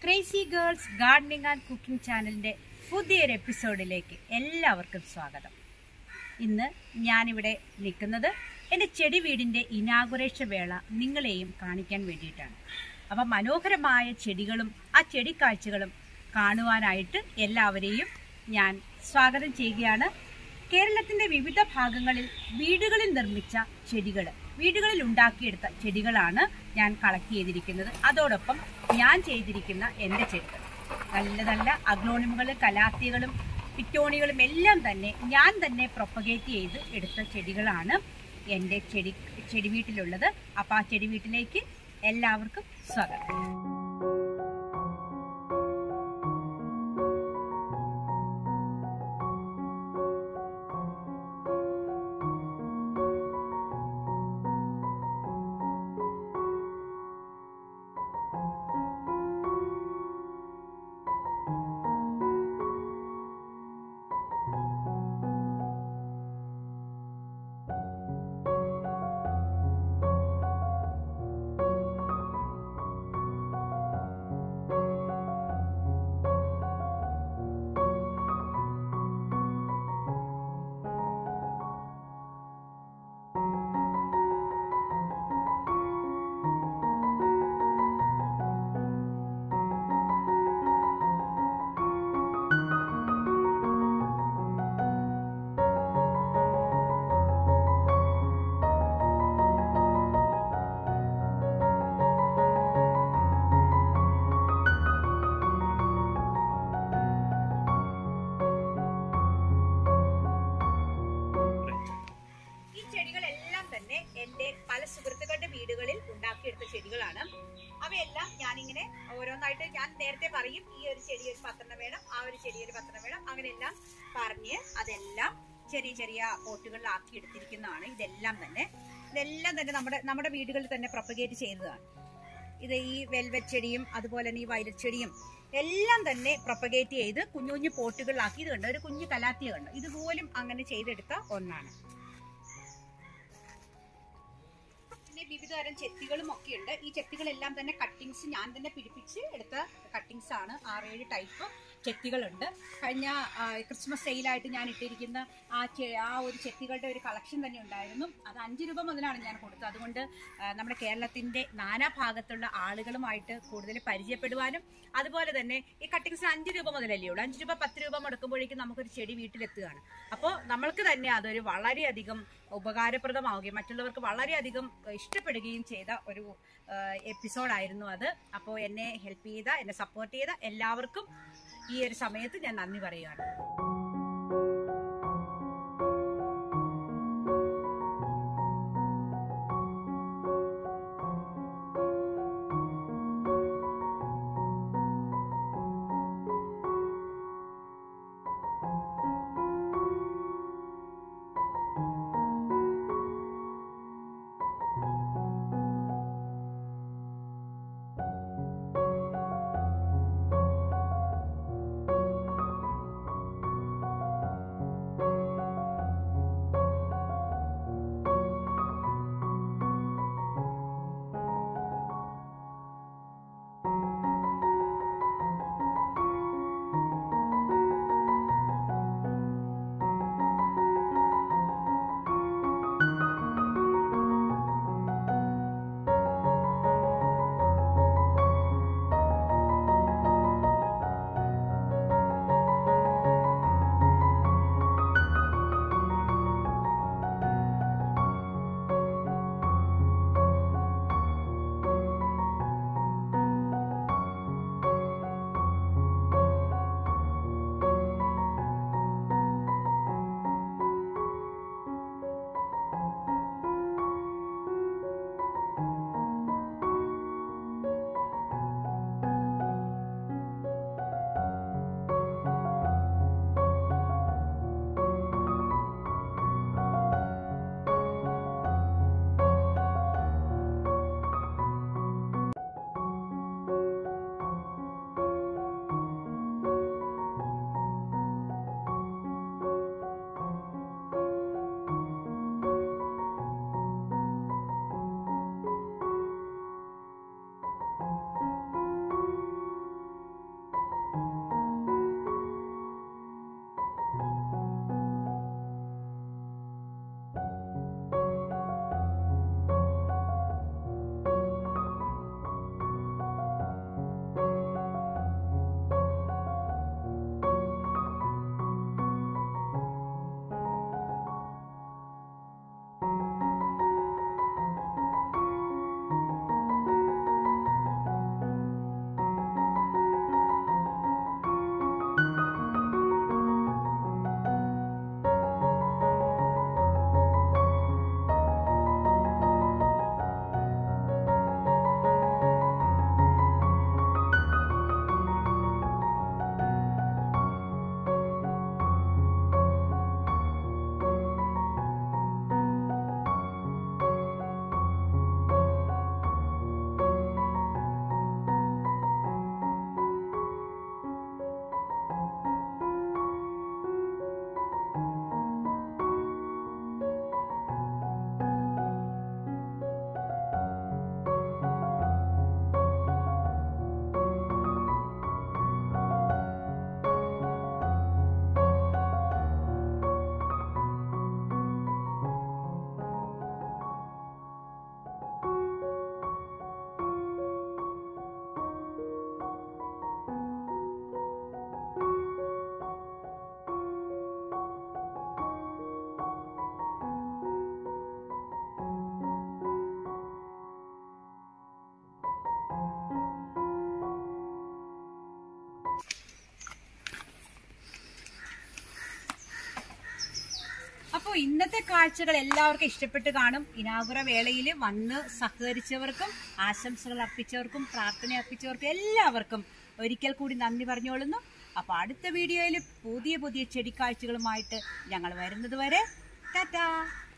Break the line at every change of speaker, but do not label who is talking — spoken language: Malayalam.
crazy girls gardening and cooking ചാനലിൻ്റെ പുതിയൊരു എപ്പിസോഡിലേക്ക് എല്ലാവർക്കും സ്വാഗതം ഇന്ന് ഞാനിവിടെ നിൽക്കുന്നത് എൻ്റെ ചെടി വീടിൻ്റെ ഇനാഗുറേഷൻ വേള നിങ്ങളെയും കാണിക്കാൻ വേണ്ടിയിട്ടാണ് അപ്പം മനോഹരമായ ചെടികളും ആ ചെടി കാഴ്ചകളും കാണുവാനായിട്ട് എല്ലാവരെയും ഞാൻ സ്വാഗതം ചെയ്യുകയാണ് കേരളത്തിൻ്റെ വിവിധ ഭാഗങ്ങളിൽ വീടുകളിൽ നിർമ്മിച്ച ചെടികൾ വീടുകളിൽ ഉണ്ടാക്കിയെടുത്ത ചെടികളാണ് ഞാൻ കളക്ട് ചെയ്തിരിക്കുന്നത് അതോടൊപ്പം ഞാൻ ചെയ്തിരിക്കുന്ന എൻ്റെ ചെടികൾ നല്ല നല്ല അഗ്ലോണിമുകളും കലാത്തികളും പിറ്റോണികളും എല്ലാം തന്നെ ഞാൻ തന്നെ പ്രൊപ്പഗേറ്റ് ചെയ്ത് എടുത്ത ചെടികളാണ് എൻ്റെ ചെടി ചെടി വീട്ടിലുള്ളത് അപ്പോൾ ആ ചെടി വീട്ടിലേക്ക് എല്ലാവർക്കും സ്വാഗതം ഈ ചെടികളെല്ലാം തന്നെ എൻ്റെ പല സുഹൃത്തുക്കളുടെ വീടുകളിൽ ഉണ്ടാക്കിയെടുത്ത ചെടികളാണ് അവയെല്ലാം ഞാനിങ്ങനെ ഓരോന്നായിട്ട് ഞാൻ നേരത്തെ പറയും ഈ ഒരു ചെടി ഒരു പത്തെണ്ണം വേണം ആ ഒരു ചെടി ഒരു പത്തെണ്ണം വേണം അങ്ങനെയെല്ലാം പറഞ്ഞ് അതെല്ലാം ചെറിയ ചെറിയ പോട്ടുകളിലാക്കി എടുത്തിരിക്കുന്നതാണ് ഇതെല്ലാം തന്നെ ഇതെല്ലാം തന്നെ നമ്മുടെ നമ്മുടെ വീടുകളിൽ തന്നെ പ്രൊപ്പഗേറ്റ് ചെയ്തതാണ് ഇത് ഈ വെൽവെറ്റ് ചെടിയും അതുപോലെ തന്നെ ഈ വയലറ്റ് ചെടിയും എല്ലാം തന്നെ പ്രൊപ്പഗേറ്റ് ചെയ്ത് കുഞ്ഞു കുഞ്ഞു പോട്ടുകളിലാക്കി ഇത് കണ്ടോ ഒരു കുഞ്ഞു കലാത്തിയ കണ്ടോ ഇതുപോലും അങ്ങനെ ചെയ്തെടുത്ത ഒന്നാണ് പിന്നെ വിവിധ തരം ചെത്തികളും ഒക്കെ ഉണ്ട് ഈ ചെത്തികളെല്ലാം തന്നെ കട്ടിങ്സ് ഞാൻ തന്നെ പിടിപ്പിച്ച് എടുത്ത കട്ടിങ്സ് ആണ് ആറേഴ് ടൈപ്പ് ചെത്തികളുണ്ട് കഴിഞ്ഞ ആ, ക്രിസ്മസ് സെയിലായിട്ട് ഞാൻ ഇട്ടിരിക്കുന്ന ആ ചെ- ആ ഒരു ചെത്തികളുടെ ഒരു കളക്ഷൻ തന്നെ ഉണ്ടായിരുന്നു അത് അഞ്ച് രൂപ മുതലാണ് ഞാൻ കൊടുത്തത് അതുകൊണ്ട് ആ, നമ്മുടെ കേരളത്തിന്റെ നാനാ ഭാഗത്തുള്ള ആളുകളുമായിട്ട് കൂടുതൽ പരിചയപ്പെടുവാനും അതുപോലെ തന്നെ ഈ കട്ടിങ്സിന് അഞ്ച് രൂപ മുതലല്ലേ ഉള്ളൂ അഞ്ച് രൂപ പത്ത് രൂപ മുടക്കുമ്പോഴേക്കും നമുക്കൊരു ചെടി വീട്ടിലെത്തുകയാണ് അപ്പോൾ നമ്മൾക്ക് തന്നെ അതൊരു വളരെയധികം ഉപകാരപ്രദമാവുകയും മറ്റുള്ളവർക്ക് വളരെയധികം ഇഷ്ടപ്പെടുകയും ചെയ്ത ഒരു എപ്പിസോഡായിരുന്നു അത് അപ്പോൾ എന്നെ ഹെൽപ്പ് ചെയ്ത എന്നെ സപ്പോർട്ട് ചെയ്ത എല്ലാവർക്കും ഈ ഒരു സമയത്ത് ഞാൻ നന്ദി പറയുകയാണ് ഇന്നത്തെ കാഴ്ചകൾ എല്ലാവർക്കും ഇഷ്ടപ്പെട്ട് കാണും ഇനാഗുറ വേളയിൽ വന്ന് സഹകരിച്ചവർക്കും ആശംസകൾ അർപ്പിച്ചവർക്കും പ്രാർത്ഥന അർപ്പിച്ചവർക്കും എല്ലാവർക്കും ഒരിക്കൽ കൂടി നന്ദി പറഞ്ഞോളുന്നു അപ്പൊ അടുത്ത വീഡിയോയിൽ പുതിയ പുതിയ ചെടിക്കാഴ്ചകളുമായിട്ട് ഞങ്ങൾ വരുന്നത് വരെ ടാറ്റാ